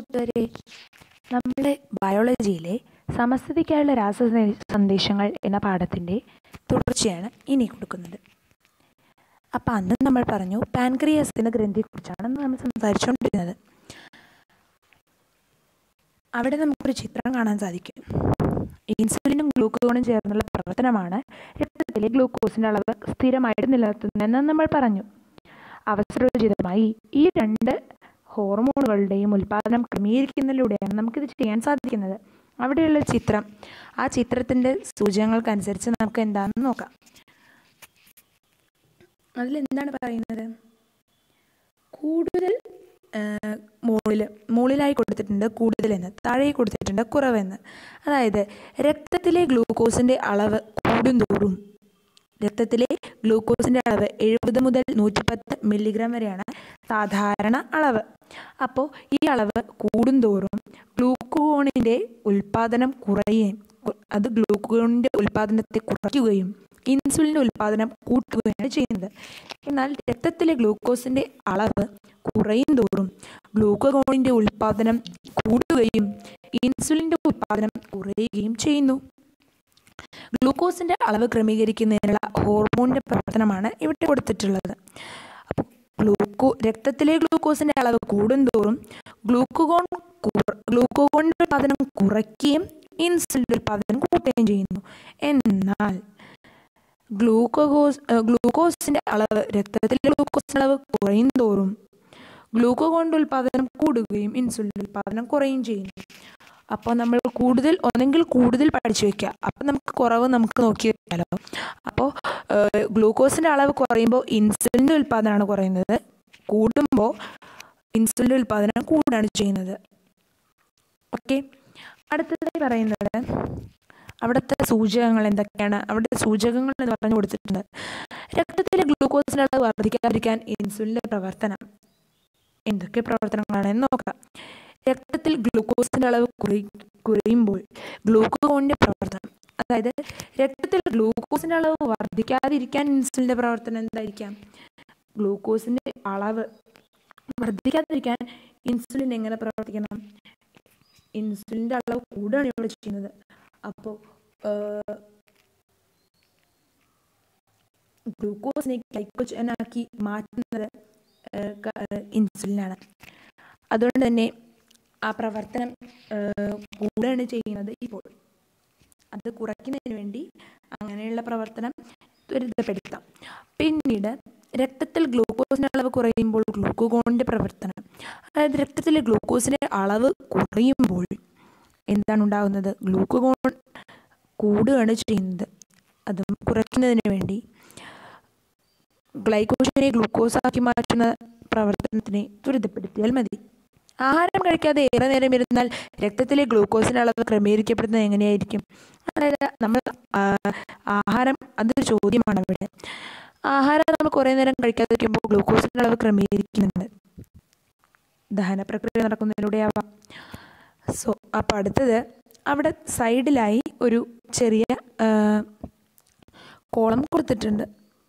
കൂട്ടുകാരെ നമ്മുടെ ബയോളജിയിലെ സമസ്ഥിതിക്കായുള്ള രാസ സന്ദേശങ്ങൾ എന്ന പാഠത്തിൻ്റെ തുടർച്ചയാണ് ഇനി കൊടുക്കുന്നത് അപ്പം അന്ന് നമ്മൾ പറഞ്ഞു പാൻക്രിയാസ് എന്ന ഗ്രന്ഥിയെക്കുറിച്ചാണ് നമ്മൾ സംസാരിച്ചുകൊണ്ടിരുന്നത് അവിടെ നമുക്കൊരു ചിത്രം കാണാൻ സാധിക്കും ഇൻസുലിനും ഗ്ലൂക്കോണും ചേർന്നുള്ള പ്രവർത്തനമാണ് രക്തത്തിലെ ഗ്ലൂക്കോസിൻ്റെ അളവ് സ്ഥിരമായിട്ട് നിലനിർത്തുന്നതെന്ന് നമ്മൾ പറഞ്ഞു അവസരോചിതമായി ഈ രണ്ട് ഹോർമോണുകളുടെയും ഉൽപ്പാദനം ക്രമീകരിക്കുന്നതിലൂടെയാണ് നമുക്കിത് ചെയ്യാൻ സാധിക്കുന്നത് അവിടെയുള്ള ചിത്രം ആ ചിത്രത്തിൻ്റെ സൂചകങ്ങൾക്കനുസരിച്ച് നമുക്ക് എന്താണെന്ന് നോക്കാം അതിലെന്താണ് പറയുന്നത് കൂടുതൽ മുകളിൽ മുകളിലായി കൊടുത്തിട്ടുണ്ട് കൂടുതലെന്ന് താഴെ കൊടുത്തിട്ടുണ്ട് കുറവെന്ന് അതായത് രക്തത്തിലെ ഗ്ലൂക്കോസിൻ്റെ അളവ് കൂടുന്തോറും രക്തത്തിലെ ഗ്ലൂക്കോസിൻ്റെ അളവ് എഴുപത് മുതൽ നൂറ്റിപ്പത്ത് മില്ലിഗ്രാം വരെയാണ് സാധാരണ അളവ് അപ്പോൾ ഈ അളവ് കൂടുന്തോറും ഗ്ലൂക്കോണിൻ്റെ ഉൽപ്പാദനം കുറയുകയും അത് ഗ്ലൂക്കോണിൻ്റെ ഉൽപ്പാദനത്തെ കുറയ്ക്കുകയും ഇൻസുലിൻ്റെ ഉൽപ്പാദനം കൂട്ടുകയാണ് ചെയ്യുന്നത് എന്നാൽ രക്തത്തിലെ ഗ്ലൂക്കോസിൻ്റെ അളവ് കുറയും തോറും ഗ്ലൂക്കോണിൻ്റെ ഉൽപ്പാദനം കൂടുകയും ഇൻസുലിൻ്റെ ഉൽപ്പാദനം കുറയുകയും ചെയ്യുന്നു ഗ്ലൂക്കോസിൻ്റെ അളവ് ക്രമീകരിക്കുന്നതിനുള്ള ഹോർമോണിൻ്റെ പ്രവർത്തനമാണ് ഇവിടെ കൊടുത്തിട്ടുള്ളത് അപ്പോൾ ഗ്ലൂക്കോ രക്തത്തിലെ ഗ്ലൂക്കോസിൻ്റെ അളവ് കൂടുന്തോറും ഗ്ലൂക്കോൺ ഗ്ലൂക്കോണിൻ്റെ ഉൽപ്പാദനം കുറയ്ക്കുകയും ഇൻസുലിൻ്റെ ഉൽപ്പാദനം കൂട്ടുകയും ചെയ്യുന്നു എന്നാൽ ഗ്ലൂക്കോസ് ഗ്ലൂക്കോസിൻ്റെ അളവ് രക്തത്തിലെ ഗ്ലൂക്കോസിൻ്റെ അളവ് കുറയും തോറും ഗ്ലൂക്കോണിൻ്റെ ഉൽപ്പാദനം കൂടുകയും ഇൻസുലിൻ്റെ ഉൽപ്പാദനം കുറയുകയും ചെയ്യുന്നു അപ്പോൾ നമ്മൾ കൂടുതൽ ഒന്നെങ്കിൽ കൂടുതൽ പഠിച്ചു വെക്കുക അപ്പോൾ നമുക്ക് കുറവ് നമുക്ക് നോക്കി വെക്കാമല്ലോ അപ്പോൾ ഗ്ലൂക്കോസിൻ്റെ അളവ് കുറയുമ്പോൾ ഇൻസുലിൻ്റെ ഉൽപ്പാദനമാണ് കുറയുന്നത് കൂടുമ്പോൾ ഇൻസുലിൻ്റെ ഉൽപ്പാദനം കൂടുകയാണ് ചെയ്യുന്നത് ഓക്കെ അടുത്തതായി പറയുന്നത് അവിടുത്തെ സൂചകങ്ങൾ എന്തൊക്കെയാണ് അവിടുത്തെ സൂചകങ്ങൾ എന്ന് പറഞ്ഞു കൊടുത്തിട്ടുണ്ട് രക്തത്തിലെ ഗ്ലൂക്കോസിൻ്റെ അളവ് വർദ്ധിക്കാതിരിക്കാൻ ഇൻസുലിൻ്റെ പ്രവർത്തനം എന്തൊക്കെ പ്രവർത്തനങ്ങളാണെന്ന് നോക്കാം രക്തത്തിൽ ഗ്ലൂക്കോസിൻ്റെ അളവ് കുറയി കുറയുമ്പോൾ ഗ്ലൂക്കോണിൻ്റെ പ്രവർത്തനം അതായത് രക്തത്തിൽ ഗ്ലൂക്കോസിൻ്റെ അളവ് വർദ്ധിക്കാതിരിക്കാൻ ഇൻസുലിൻ്റെ പ്രവർത്തനം എന്തായിരിക്കാം ഗ്ലൂക്കോസിൻ്റെ അളവ് വർദ്ധിക്കാതിരിക്കാൻ ഇൻസുലിൻ എങ്ങനെ പ്രവർത്തിക്കണം ഇൻസുലിൻ്റെ അളവ് കൂടുകയാണ് ഇവിടെ ചെയ്യുന്നത് അപ്പോൾ ഗ്ലൂക്കോസിനെ ഗ്ലൈക്കോജനാക്കി മാറ്റുന്നത് ഇൻസുലിനാണ് അതുകൊണ്ട് തന്നെ ആ പ്രവർത്തനം കൂടുകയാണ് ചെയ്യുന്നത് ഇപ്പോൾ അത് കുറയ്ക്കുന്നതിന് വേണ്ടി അങ്ങനെയുള്ള പ്രവർത്തനം ത്വരിതപ്പെടുത്താം പിന്നീട് രക്തത്തിൽ ഗ്ലൂക്കോസിൻ്റെ അളവ് കുറയുമ്പോൾ ഗ്ലൂക്കോണിൻ്റെ പ്രവർത്തനം അതായത് രക്തത്തിലെ ഗ്ലൂക്കോസിൻ്റെ അളവ് കുറയുമ്പോൾ എന്താണ് ഉണ്ടാകുന്നത് ഗ്ലൂക്കോൺ കൂടുകയാണ് ചെയ്യുന്നത് അതും കുറയ്ക്കുന്നതിന് വേണ്ടി ഗ്ലൈക്കോജനെ ഗ്ലൂക്കോസാക്കി മാറ്റുന്ന പ്രവർത്തനത്തിനെ ത്വരിതപ്പെടുത്തിയാൽ മതി ആഹാരം കഴിക്കാതെ ഏറെ നേരം ഇരുന്നാൽ രക്തത്തിലെ ഗ്ലൂക്കോസിൻ്റെ അളവ് ക്രമീകരിക്കപ്പെടുന്നത് എങ്ങനെയായിരിക്കും അതായത് നമ്മൾ ആഹാരം അതൊരു ചോദ്യമാണ് അവിടെ ആഹാരം നമ്മൾ കുറേ നേരം കഴിക്കാതിരിക്കുമ്പോൾ ഗ്ലൂക്കോസിൻ്റെ അളവ് ക്രമീകരിക്കുന്നുണ്ട് ദഹന പ്രക്രിയ നടക്കുന്നതിലൂടെ ആവാം സോ അപ്പോൾ അടുത്തത് അവിടെ സൈഡിലായി ഒരു ചെറിയ കോളം കൊടുത്തിട്ടുണ്ട്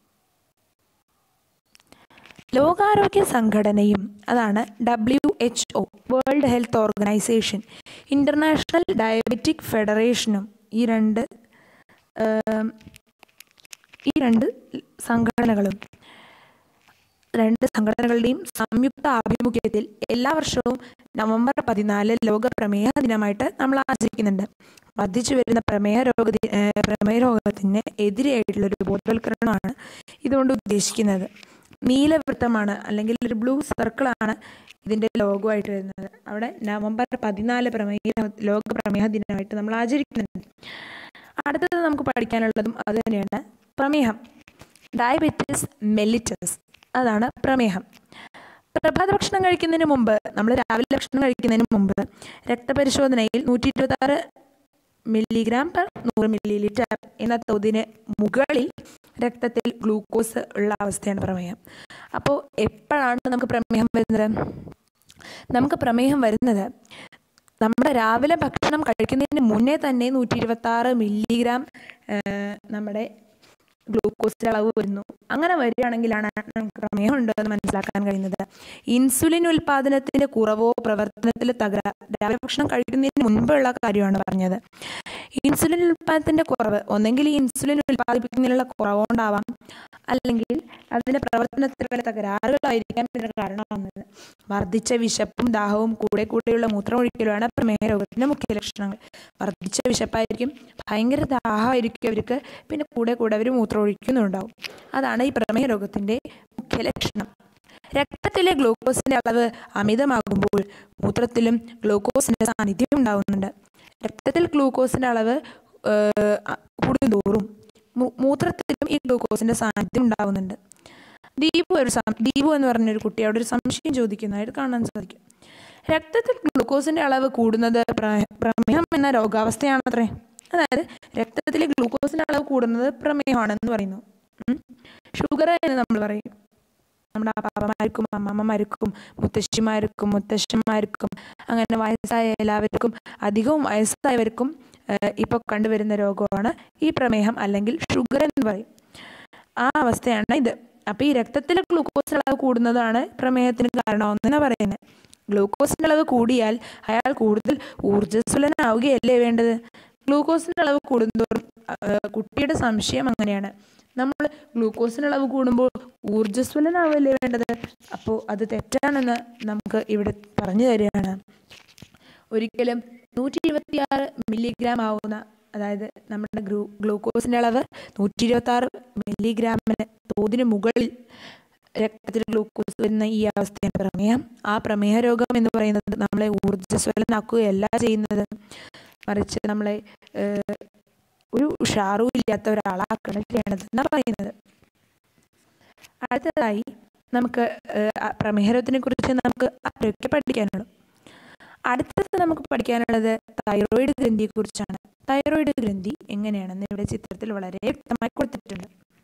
ലോകാരോഗ്യ സംഘടനയും അതാണ് W H O world health organization international diabetic ഫെഡറേഷനും ഈ രണ്ട് ഈ രണ്ട് സംഘടനകളും രണ്ട് സംഘടനകളുടെയും സംയുക്ത ആഭിമുഖ്യത്തിൽ എല്ലാ വർഷവും നവംബർ പതിനാല് ലോക പ്രമേഹ ദിനമായിട്ട് നമ്മൾ ആചരിക്കുന്നുണ്ട് വർദ്ധിച്ചു വരുന്ന പ്രമേഹ രോഗ പ്രമേഹ രോഗത്തിന് എതിരെയായിട്ടുള്ള ഒരു ബോധവൽക്കരണമാണ് ഇതുകൊണ്ട് ഉദ്ദേശിക്കുന്നത് നീലവൃത്തമാണ് അല്ലെങ്കിൽ ഒരു ബ്ലൂ സർക്കിളാണ് ഇതിൻ്റെ ലോഗോയായിട്ട് വരുന്നത് അവിടെ നവംബർ പതിനാല് പ്രമേഹ ലോക പ്രമേഹ ദിനമായിട്ട് നമ്മൾ ആചരിക്കുന്നുണ്ട് അടുത്തത് നമുക്ക് പഠിക്കാനുള്ളതും അത് തന്നെയാണ് പ്രമേഹം ഡയബറ്റിസ് മെല്ലിറ്റസ് അതാണ് പ്രമേഹം പ്രഭാത ഭക്ഷണം കഴിക്കുന്നതിന് മുമ്പ് നമ്മൾ രാവിലെ ഭക്ഷണം കഴിക്കുന്നതിന് മുമ്പ് രക്തപരിശോധനയിൽ നൂറ്റി ഇരുപത്താറ് മില്ലിഗ്രാം പെർ നൂറ് മില്ലി ലിറ്റർ എന്ന തോതിന് മുകളിൽ രക്തത്തിൽ ഗ്ലൂക്കോസ് ഉള്ള അവസ്ഥയാണ് പ്രമേഹം അപ്പോൾ എപ്പോഴാണ് നമുക്ക് പ്രമേഹം വരുന്നത് നമുക്ക് പ്രമേഹം വരുന്നത് നമ്മുടെ രാവിലെ ഭക്ഷണം കഴിക്കുന്നതിന് മുന്നേ തന്നെ നൂറ്റി ഇരുപത്താറ് മില്ലിഗ്രാം നമ്മുടെ ഗ്ലൂക്കോസിൻ്റെ അളവ് വരുന്നു അങ്ങനെ വരികയാണെങ്കിലാണ് നമുക്ക് പ്രമേഹം ഉണ്ടോ എന്ന് മനസ്സിലാക്കാൻ കഴിയുന്നത് ഇൻസുലിൻ ഉൽപ്പാദനത്തിൻ്റെ കുറവോ പ്രവർത്തനത്തിൽ തകരാ രാവിലെ ഭക്ഷണം കഴിക്കുന്നതിന് മുൻപുള്ള കാര്യമാണ് പറഞ്ഞത് ഇൻസുലിൻ ഉൽപ്പാദനത്തിൻ്റെ കുറവ് ഒന്നെങ്കിൽ ഈ ഇൻസുലിൻ ഉൽപ്പാദിപ്പിക്കുന്നതിനുള്ള കുറവുകൊണ്ടാവാം അല്ലെങ്കിൽ അതിൻ്റെ പ്രവർത്തനത്തിൽ വല്ല തകരാറുകളായിരിക്കാൻ ഇതിന് കാരണമാകുന്നത് വർദ്ധിച്ച വിശപ്പും ദാഹവും കൂടെ കൂടെയുള്ള മൂത്രമൊഴിക്കലുമാണ് പ്രമേഹ രോഗത്തിൻ്റെ മുഖ്യ ലക്ഷണങ്ങൾ വർദ്ധിച്ച വിശപ്പായിരിക്കും ഭയങ്കര ദാഹമായിരിക്കും അവർക്ക് പിന്നെ കൂടെ കൂടെ അവർ മൂത്രമൊഴിക്കുന്നുണ്ടാവും അതാണ് ഈ പ്രമേഹ രോഗത്തിൻ്റെ മുഖ്യ ലക്ഷണം രക്തത്തിലെ ഗ്ലൂക്കോസിൻ്റെ അളവ് അമിതമാകുമ്പോൾ മൂത്രത്തിലും ഗ്ലൂക്കോസിൻ്റെ സാന്നിധ്യം ഉണ്ടാകുന്നുണ്ട് രക്തത്തിൽ ഗ്ലൂക്കോസിൻ്റെ അളവ് ഏഹ്, അ- കൂടുന്തോറും മൂ- മൂത്രത്തിലും ഈ ഗ്ലൂക്കോസിൻ്റെ സാന്നിധ്യം ഉണ്ടാകുന്നുണ്ട് ദീപു ഒരു സം ദീപു എന്ന് പറഞ്ഞൊരു കുട്ടി അവിടെ ഒരു സംശയം ചോദിക്കുന്നതായിട്ട് കാണാൻ സാധിക്കും രക്തത്തിൽ ഗ്ലൂക്കോസിൻ്റെ അളവ് കൂടുന്നത് പ്ര- പ്രമേഹം എന്ന രോഗാവസ്ഥയാണത്രേ അതായത് രക്തത്തിലെ ഗ്ലൂക്കോസിൻ്റെ അളവ് കൂടുന്നത് പ്രമേഹമാണെന്ന് പറയുന്നു ഉം. ഷുഗർ എന്ന് നമ്മൾ പറയും നമ്മുടെ പാപ്പമാർക്കും അമ്മമ്മമാർക്കും മുത്തശ്ശിമാർക്കും മുത്തശ്ശന്മാർക്കും അങ്ങനെ വയസ്സായ എല്ലാവർക്കും അധികവും വയസ്സായവർക്കും ഇപ്പോൾ കണ്ടുവരുന്ന രോഗമാണ് ഈ പ്രമേഹം അല്ലെങ്കിൽ ഷുഗർ എന്ന് പറയും ആ അവസ്ഥയാണ് ഇത് അപ്പോൾ ഈ രക്തത്തിലെ ഗ്ലൂക്കോസ് അളവ് കൂടുന്നതാണ് പ്രമേഹത്തിന് കാരണമെന്നാണ് പറയുന്നത് ഗ്ലൂക്കോസിൻ്റെ അളവ് കൂടിയാൽ അയാൾ കൂടുതൽ ഊർജ്ജസ്വലനാവുകയല്ലേ വേണ്ടത് ഗ്ലൂക്കോസിൻ്റെ അളവ് കൂടുന്തോറും ആ, കുട്ടിയുടെ സംശയം അങ്ങനെയാണ് നമ്മൾ ഗ്ലൂക്കോസിൻ്റെ അളവ് കൂടുമ്പോൾ ഊർജ്ജസ്വലനാവല്ലേ വേണ്ടത് അപ്പോൾ അത് തെറ്റാണെന്ന് നമുക്ക് ഇവിടെ പറഞ്ഞു തരികയാണ് ഒരിക്കലും നൂറ്റി ഇരുപത്തിയാറ് മില്ലിഗ്രാം ആവുന്ന അതായത് നമ്മുടെ ഗ്രൂ ഗ്ലൂക്കോസിൻ്റെ അളവ് നൂറ്റി ഇരുപത്തി ആറ് മില്ലിഗ്രാമിന് തോതിന് മുകളിൽ രക്തത്തിൽ ഗ്ലൂക്കോസ് വരുന്ന ഈ അവസ്ഥയാണ് പ്രമേഹം ആ പ്രമേഹ രോഗം എന്ന് പറയുന്നത് നമ്മളെ ഊർജ്ജസ്വലനാക്കുകയല്ല ചെയ്യുന്നത് മറിച്ച് നമ്മളെ ഏഹ്, ഒരു ഉഷാറും ഇല്ലാത്ത ഒരാളാക്കണം ചെയ്യണത് എന്നാണ് പറയുന്നത് അടുത്തതായി നമുക്ക് ഏഹ്, ആ പ്രമേഹരോഗത്തിനെ കുറിച്ച് നമുക്ക് അത്രയൊക്കെ പഠിക്കാനുള്ളൂ അടുത്തത് നമുക്ക് പഠിക്കാനുള്ളത് തൈറോയിഡ് ഗ്രന്ഥിയെക്കുറിച്ചാണ് തൈറോയിഡ് ഗ്രന്ഥി എങ്ങനെയാണെന്ന് ഇവിടെ ചിത്രത്തിൽ വളരെ വ്യക്തമായി കൊടുത്തിട്ടുണ്ട്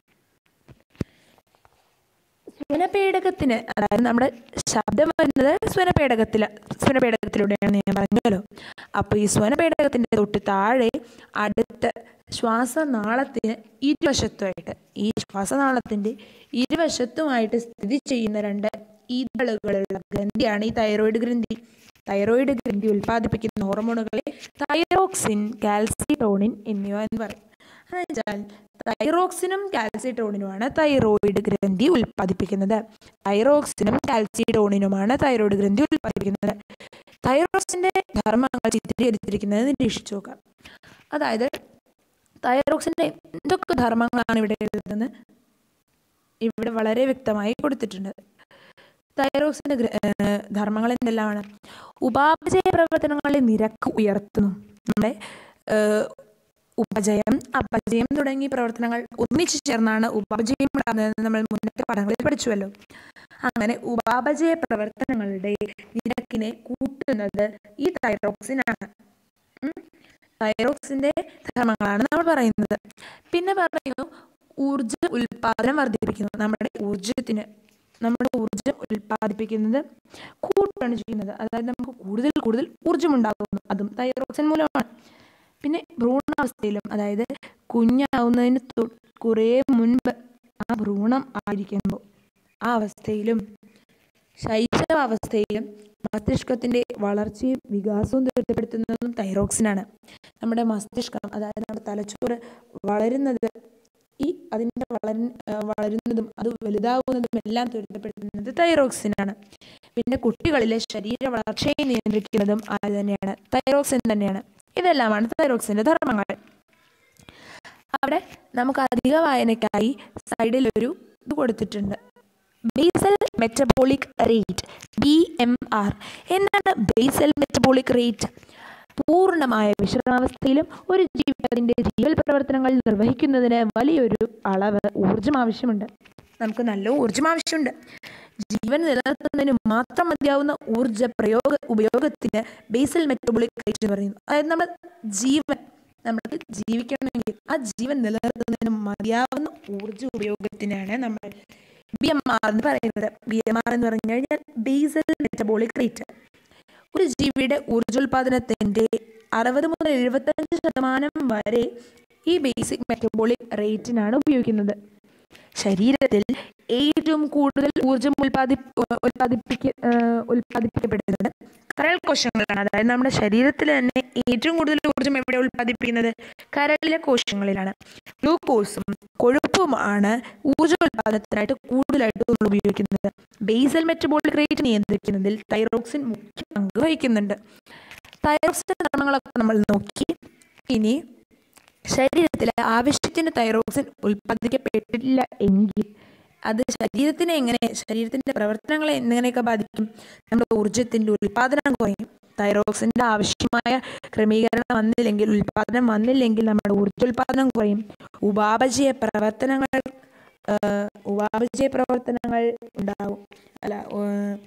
സ്വനപേടകത്തിന് അതായത് നമ്മുടെ ശബ്ദം വരുന്നത് സ്വനപേടകത്തിൽ സ്വനപേടകത്തിലൂടെയാണ് ഞാൻ പറഞ്ഞല്ലോ അപ്പോൾ ഈ സ്വനപേടകത്തിൻ്റെ തൊട്ട് താഴെ അടുത്ത ശ്വാസനാളത്തിന് ഇരുവശത്തുമായിട്ട് ഈ ശ്വാസനാളത്തിൻ്റെ ഇരുവശത്തുമായിട്ട് സ്ഥിതി ചെയ്യുന്ന രണ്ട് ഈതളുകളുള്ള ഗ്രന്ഥിയാണ് ഈ തൈറോയിഡ് ഗ്രന്ഥി തൈറോയിഡ് ഗ്രന്ഥി ഉൽപ്പാദിപ്പിക്കുന്ന ഹോർമോണുകളെ തൈറോക്സിൻ കാൽസിട്ടോണിൻ എന്നിവ എന്ന് പറയും എന്നുവെച്ചാൽ തൈറോക്സിനും കാൽസിട്ടോണിനുമാണ് തൈറോയിഡ് ഗ്രന്ഥി ഉൽപ്പാദിപ്പിക്കുന്നത് തൈറോക്സിനും കാൽസിട്ടോണിനുമാണ് തൈറോയിഡ് ഗ്രന്ഥി ഉൽപ്പാദിപ്പിക്കുന്നത് തൈറോക്സിന്റെ ധർമ്മങ്ങൾ ചിത്രീകരിച്ചിരിക്കുന്നത് നിരീക്ഷിച്ചു നോക്കാം അതായത് തൈറോക്സിന്റെ എന്തൊക്കെ ധർമ്മങ്ങളാണ് ഇവിടെ ഉള്ളതെന്ന് ഇവിടെ വളരെ വ്യക്തമായി കൊടുത്തിട്ടുണ്ട് തൈറോക്സിന്റെ ഗ്ര- ഏഹ് ധർമ്മങ്ങൾ എന്തെല്ലാമാണ് ഉപാപചയ പ്രവർത്തനങ്ങളുടെ നിരക്ക് ഉയർത്തുന്നു നമ്മുടെ ഏഹ് ഉപജയം അപജയം തുടങ്ങിയ പ്രവർത്തനങ്ങൾ ഒന്നിച്ചു ചേർന്നാണ് ഉപാപചയം ഉണ്ടാകുന്നതെന്ന് നമ്മൾ മുന്നത്തെ പഠനങ്ങളിൽ പഠിച്ചുവല്ലോ അങ്ങനെ ഉപാപചയ പ്രവർത്തനങ്ങളുടെ നിരക്കിനെ കൂട്ടുന്നത് ഈ തൈറോക്സിനാണ് ഉം. തൈറോക്സിന്റെ ധർമ്മങ്ങളാണ് നമ്മൾ പറയുന്നത് പിന്നെ പറയുന്നു ഊർജ ഉൽപാദനം വർദ്ധിപ്പിക്കുന്നു നമ്മുടെ ഊർജത്തിന് നമ്മുടെ ഊർജം ഉൽപ്പാദിപ്പിക്കുന്നത് കൂട്ടുകയാണ് ചെയ്യുന്നത് അതായത് നമുക്ക് കൂടുതൽ കൂടുതൽ ഊർജം ഉണ്ടാകുന്നു അതും തൈറോക്സിൻ മൂലമാണ് പിന്നെ ഭ്രൂണാവസ്ഥയിലും അതായത് കുഞ്ഞാവുന്നതിന് തൊ- കുറേ മുൻപ് ആ ഭ്രൂണം ആയിരിക്കുമ്പോൾ ആ അവസ്ഥയിലും ശൈശവാവസ്ഥയിലും മസ്തിഷ്കത്തിൻ്റെ വളർച്ചയും വികാസവും ത്വരിതപ്പെടുത്തുന്നതും തൈറോക്സിനാണ് നമ്മുടെ മസ്തിഷ്കം അതായത് നമ്മുടെ തലച്ചോറ് വളരുന്നത് ഈ അതിൻ്റെ വളര വളരുന്നതും അത് വലുതാവുന്നതും എല്ലാം ത്വരിതപ്പെടുത്തുന്നത് തൈറോക്സിനാണ് പിന്നെ കുട്ടികളിലെ ശരീര വളർച്ചയെ നിയന്ത്രിക്കുന്നതും അത് തന്നെയാണ് തൈറോക്സിൻ തന്നെയാണ് ഇതെല്ലാമാണ് തൈറോക്സിൻ്റെ ധർമ്മങ്ങൾ അവിടെ നമുക്ക് അധിക വായനയ്ക്കായി സൈഡിൽ ഒരു ഇത് കൊടുത്തിട്ടുണ്ട് basal metabolic rate B M R എന്താണ് ബേസൽ മെറ്റബോളിക് റേറ്റ് പൂർണ്ണമായ വിശ്രമാവസ്ഥയിലും ഒരു ജീവി അതിൻ്റെ ജീവൽ പ്രവർത്തനങ്ങൾ നിർവഹിക്കുന്നതിന് വലിയൊരു അളവ് ഊർജം ആവശ്യമുണ്ട് നമുക്ക് നല്ല ഊർജം ആവശ്യമുണ്ട് ജീവൻ നിലനിർത്തുന്നതിന് മാത്രം മതിയാവുന്ന ഊർജ പ്രയോഗ ഉപയോഗത്തിന് ബേസൽ മെറ്റബോളിക് റേറ്റ് എന്ന് പറയുന്നു അതായത് നമ്മുടെ ജീവൻ നമുക്ക് ജീവിക്കണമെങ്കിൽ ആ ജീവൻ നിലനിർത്തുന്നതിന് മതിയാവുന്ന ഊർജ ഉപയോഗത്തിനാണ് നമ്മൾ ബി എം ആർ എന്ന് പറയുന്നത് ബി എം ആർ എന്ന് പറഞ്ഞു കഴിഞ്ഞാൽ ബേസൽ മെറ്റബോളിക് റേറ്റ് ഒരു ജീവിയുടെ ഊർജോൽപാദനത്തിൻ്റെ അറുപത് മുതൽ എഴുപത്തഞ്ച് ശതമാനം വരെ ഈ ബേസിക് മെറ്റബോളിക് റേറ്റിനാണ് ഉപയോഗിക്കുന്നത് ശരീരത്തിൽ ഏറ്റവും കൂടുതൽ ഊർജം ഉൽപ്പാദി ഉൽപ്പാദിപ്പിക്ക ഏഹ് ഉൽപ്പാദിപ്പിക്കപ്പെടുന്നത് കരൾ കോശങ്ങളിലാണ് അതായത് നമ്മുടെ ശരീരത്തിൽ തന്നെ ഏറ്റവും കൂടുതൽ ഊർജം എവിടെ ഉൽപ്പാദിപ്പിക്കുന്നത് കരളിലെ കോശങ്ങളിലാണ് ഗ്ലൂക്കോസും കൊഴുപ്പുമാണ് ഊർജ ഉൽപ്പാദനത്തിനായിട്ട് കൂടുതലായിട്ട് നമ്മൾ ഉപയോഗിക്കുന്നത് ബേസൽ മെറ്റബോളിക് റേറ്റ് നിയന്ത്രിക്കുന്നതിൽ തൈറോക്സിൻ മുഖ്യ പങ്ക് വഹിക്കുന്നുണ്ട് തൈറോക്സിൻ്റെ ധർമ്മങ്ങളൊക്കെ നമ്മൾ നോക്കി ഇനി ശരീരത്തിൽ ആവശ്യത്തിന് തൈറോക്സിൻ ഉൽപ്പാദിക്കപ്പെട്ടില്ല എങ്കിൽ അത് ശരീരത്തിനെ എങ്ങനെ ശരീരത്തിൻ്റെ പ്രവർത്തനങ്ങളെ എങ്ങനെയൊക്കെ ബാധിക്കും നമ്മുടെ ഊർജത്തിൻ്റെ ഉൽപ്പാദനം കുറയും തൈറോക്സിൻ്റെ ആവശ്യമായ ക്രമീകരണം വന്നില്ലെങ്കിൽ ഉൽപ്പാദനം വന്നില്ലെങ്കിൽ നമ്മുടെ ഊർജ്ജോൽപാദനം കുറയും ഉപാപചയ പ്രവർത്തനങ്ങൾ ഏഹ്, ഉപാപചയ പ്രവർത്തനങ്ങൾ ഉണ്ടാവും അല്ല ഏഹ്,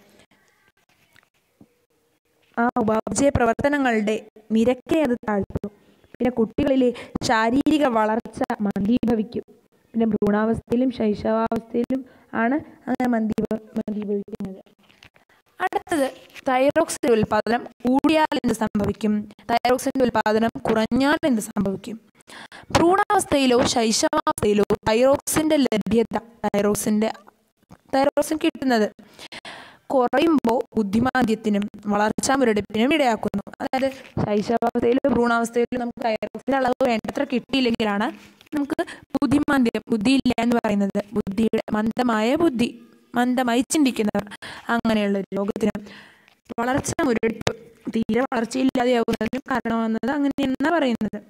ആ ഉപാപചയ പ്രവർത്തനങ്ങളുടെ നിരക്കെ അത് താഴ്ത്തും പിന്നെ കുട്ടികളിലെ ശാരീരിക വളർച്ച മന്ദീഭവിക്കും പിന്നെ ഭ്രൂണാവസ്ഥയിലും ശൈശവാവസ്ഥയിലും ആണ് അങ്ങനെ മന്ദീഭ മന്ദീഭവിക്കുന്നത് അടുത്തത് തൈറോക്സിൻ ഉൽപാദനം കൂടിയാൽ എന്ത് സംഭവിക്കും തൈറോക്സിൻ്റെ ഉൽപാദനം കുറഞ്ഞാൽ എന്ത് സംഭവിക്കും ഭ്രൂണാവസ്ഥയിലോ ശൈശവാവസ്ഥയിലോ തൈറോക്സിൻ്റെ ലഭ്യത തൈറോക്സിൻ്റെ തൈറോക്സിൻ കിട്ടുന്നത് കുറയുമ്പോൾ ബുദ്ധിമാന്ദ്യത്തിനും വളർച്ചാ മുരടിപ്പിനും ഇടയാക്കുന്നു അതായത് ശൈശവാവസ്ഥയിലും ഭ്രൂണാവസ്ഥയിലും നമുക്ക് തൈറോക്സിൻ്റെ അളവ് വേണ്ടത്ര കിട്ടിയില്ലെങ്കിലാണ് നമുക്ക് ബുദ്ധിമാന്ദ്യം ബുദ്ധിയില്ല എന്ന് പറയുന്നത് ബുദ്ധിയുടെ മന്ദമായ ബുദ്ധി മന്ദമായി ചിന്തിക്കുന്നവർ അങ്ങനെയുള്ള ഒരു രോഗത്തിന് വളർച്ച മുരടിപ്പ് തീരെ വളർച്ചയില്ലാതെയാകുന്നതിനും കാരണമാകുന്നത് അങ്ങനെയെന്നാണ് പറയുന്നത്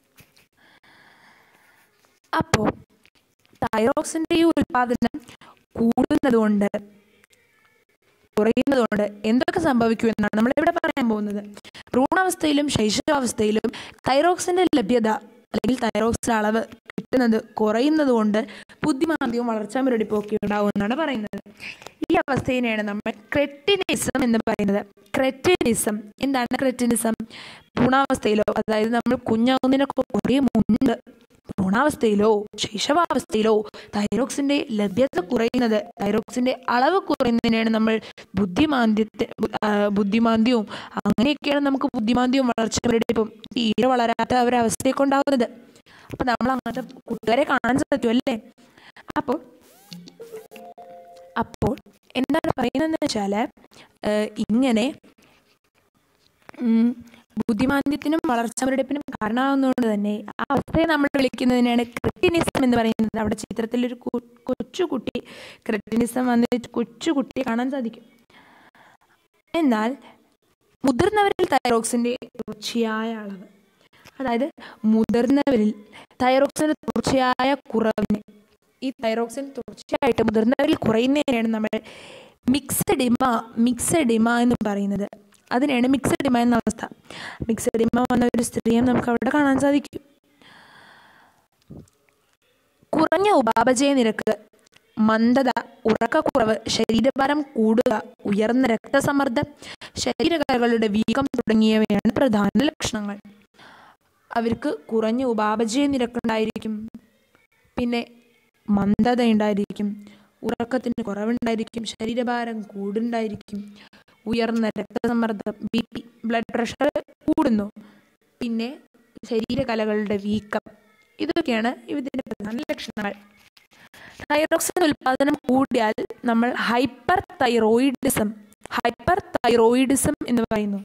അപ്പോൾ തൈറോക്സിൻ്റെ ഈ ഉൽപാദനം കൂടുന്നതുകൊണ്ട് കുറയുന്നതുകൊണ്ട് എന്തൊക്കെ സംഭവിക്കുമെന്നാണ് നമ്മളിവിടെ പറയാൻ പോകുന്നത് ഭ്രൂണാവസ്ഥയിലും ശൈശവാവസ്ഥയിലും തൈറോക്സിൻ്റെ ലഭ്യത അല്ലെങ്കിൽ തൈറോക്സിൻ്റെ അളവ് കിട്ടുന്നത് കുറയുന്നത് കൊണ്ട് ബുദ്ധിമാന്ദ്യവും വളർച്ചാ മുരടിപ്പും ഒക്കെ ഉണ്ടാവുമെന്നാണ് പറയുന്നത് ഈ അവസ്ഥയിനെയാണ് നമ്മൾ ക്രെറ്റിനിസം എന്ന് പറയുന്നത് ക്രെറ്റിനിസം എന്താണ് ക്രെറ്റിനിസം ഭ്രൂണാവസ്ഥയിലോ അതായത് നമ്മൾ കുഞ്ഞാകുന്നതിനൊക്കെ കുറേ മുൻപ് ഭ്രൂണാവസ്ഥയിലോ ശൈശവാവസ്ഥയിലോ തൈറോക്സിൻ്റെ ലഭ്യത കുറയുന്നത് തൈറോക്സിൻ്റെ അളവ് കുറയുന്നതിനാണ് നമ്മൾ ബുദ്ധിമാന്ദ്യത്തെ ആ, ബുദ്ധിമാന്ദ്യവും അങ്ങനെയൊക്കെയാണ് നമുക്ക് ബുദ്ധിമാന്ദ്യവും വളർച്ച മുരടിപ്പും തീരെ വളരാത്ത ഒരവസ്ഥയൊക്കെ ഉണ്ടാകുന്നത് അപ്പം നമ്മൾ അങ്ങനത്തെ കൂട്ടുകാരെ കാണാൻ സാധിക്കും അല്ലേ അപ്പോൾ അപ്പോൾ എന്താണ് പറയുന്നതെന്ന് വെച്ചാൽ ഇങ്ങനെ ഉം, ബുദ്ധിമാന്ദ്യത്തിനും വളർച്ചാ മുരടിപ്പിനും കാരണമാകുന്നതുകൊണ്ട് തന്നെ ആ അവസ്ഥയെ നമ്മൾ വിളിക്കുന്നതിനാണ് ക്രിറ്റിനിസം എന്ന് പറയുന്നത് അവിടെ ചിത്രത്തിലൊരു കു- കൊച്ചുകുട്ടി ക്രിറ്റിനിസം വന്ന് കൊച്ചുകുട്ടിയെ കാണാൻ സാധിക്കും എന്നാൽ മുതിർന്നവരിൽ തൈറോക്സിൻ്റെ തുടർച്ചയായ അളവ് അതായത് മുതിർന്നവരിൽ തൈറോക്സിൻ്റെ തുടർച്ചയായ കുറവിന് ഈ തൈറോക്സിൻ തുടർച്ചയായിട്ട് മുതിർന്നവരിൽ കുറയുന്നതിനാണ് നമ്മൾ മിക്സഡിമ മിക്സഡിമ എന്ന് പറയുന്നത് അതിനെയാണ് മിക്സഡിമ എന്ന അവസ്ഥ മിക്സഡിമ വന്ന ഒരു സ്ത്രീയെ നമുക്ക് അവിടെ കാണാൻ സാധിക്കും കുറഞ്ഞ ഉപാപചയ നിരക്ക് മന്ദത ഉറക്കക്കുറവ് ശരീരഭാരം കൂടുക ഉയർന്ന രക്തസമ്മർദ്ദം ശരീരകലകളുടെ വീക്കം തുടങ്ങിയവയാണ് പ്രധാന ലക്ഷണങ്ങൾ അവർക്ക് കുറഞ്ഞ ഉപാപചയ നിരക്കുണ്ടായിരിക്കും പിന്നെ മന്ദത ഉണ്ടായിരിക്കും ഉറക്കത്തിന് കുറവുണ്ടായിരിക്കും ശരീരഭാരം കൂടുണ്ടായിരിക്കും ഉയർന്ന രക്തസമ്മർദ്ദം ബി പി ബ്ലഡ് പ്രഷർ കൂടുന്നു പിന്നെ ശരീരകലകളുടെ വീക്കം ഇതൊക്കെയാണ് ഇതിൻ്റെ പ്രധാന ലക്ഷണങ്ങൾ തൈറോക്സിൻ ഉൽപാദനം കൂടിയാൽ നമ്മൾ ഹൈപ്പർ തൈറോയിഡിസം ഹൈപ്പർ തൈറോയിഡിസം എന്ന് പറയുന്നു